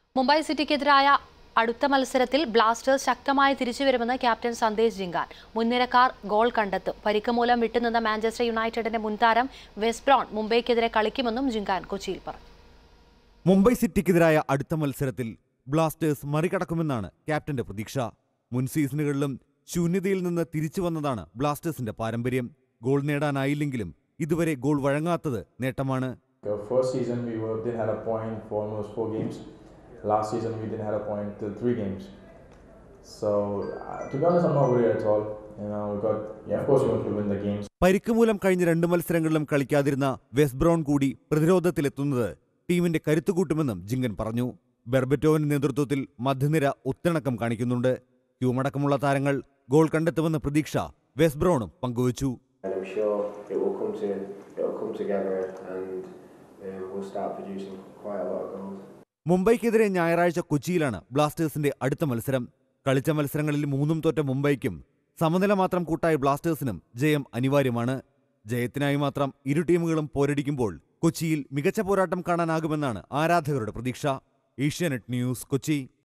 മുംബൈ സിറ്റിക്കെതിരായ അടുത്ത മത്സരത്തിൽ ബ്ലാസ്റ്റേഴ്സ് ശക്തമായി തിരിച്ചുവരുമെന്ന് ക്യാപ്റ്റൻ സന്ദേശ് ജിങ്കാൻ മുൻനിരക്കാർ ഗോൾ കണ്ടെത്തും പരിക്ക് മൂലം വിട്ടുനിന്ന മാഞ്ചസ്റ്റർ യുണൈറ്റഡിന്റെ മുൻതാരം വെസ്ബ്രോൺ മുംബൈക്കെതിരെ കളിക്കുമെന്നും ജിങ്കാൻ കൊച്ചിയിൽ പറഞ്ഞു മുംബൈ സിറ്റിക്കെതിരായ അടുത്ത മത്സരത്തിൽ ബ്ലാസ്റ്റേഴ്സ് മറികടക്കുമെന്നാണ് ക്യാപ്റ്റന്റെ പ്രതീക്ഷ മുൻ സീസണുകളിലും ശൂന്യതയിൽ നിന്ന് തിരിച്ചു വന്നതാണ് ബ്ലാസ്റ്റേഴ്സിന്റെ പാരമ്പര്യം ഗോൾ നേടാനായില്ലെങ്കിലും ഇതുവരെ ഗോൾ വഴങ്ങാത്തത് നേട്ടമാണ് The first season we were, didn't have a point for almost four games. Last season we didn't have a point till three games. So uh, to be honest, I'm not worried at all. You know, we got yeah, of course we want to win the games. പരിക്ക് മൂലം കഴിഞ്ഞ രണ്ട് മത്സരങ്ങളിലും കളിക്കാതിരുന്ന west brown കൂടി പ്രതിരോധത്തിലെത്തുന്നത് ടീമിന്റെ കരുത്തുകൂട്ടുമെന്നും ജിങ്കൻ പറഞ്ഞു ബെർബറ്റോവിന്റെ നേതൃത്വത്തിൽ മധ്യനിര ഒത്തിണക്കം കാണിക്കുന്നുണ്ട് ഹ്യൂമടക്കമുള്ള താരങ്ങൾ ഗോൾ കണ്ടെത്തുമെന്ന പ്രതീക്ഷ വെസ്റ്റ് ബ്രൗണും പങ്കുവച്ചു and I'm sure it will come to it will come together and um, we'll start producing quite a lot of goals. മുംബൈക്കെതിരെ ഞായറാഴ്ച കൊച്ചിയിലാണ് ബ്ലാസ്റ്റേഴ്സിന്റെ അടുത്ത മത്സരം കളിച്ച മത്സരങ്ങളിൽ മൂന്നും തോറ്റ മുംബൈക്കും സമനില മാത്രം കൂട്ടായ ബ്ലാസ്റ്റേഴ്സിനും ജയം അനിവാര്യമാണ് ജയത്തിനായി മാത്രം ഇരു ടീമുകളും പോരടിക്കുമ്പോൾ കൊച്ചിയിൽ മികച്ച പോരാട്ടം കാണാനാകുമെന്നാണ് ആരാധകരുടെ പ്രതീക്ഷ ഏഷ്യാനെറ്റ് ന്യൂസ് കൊച്ചി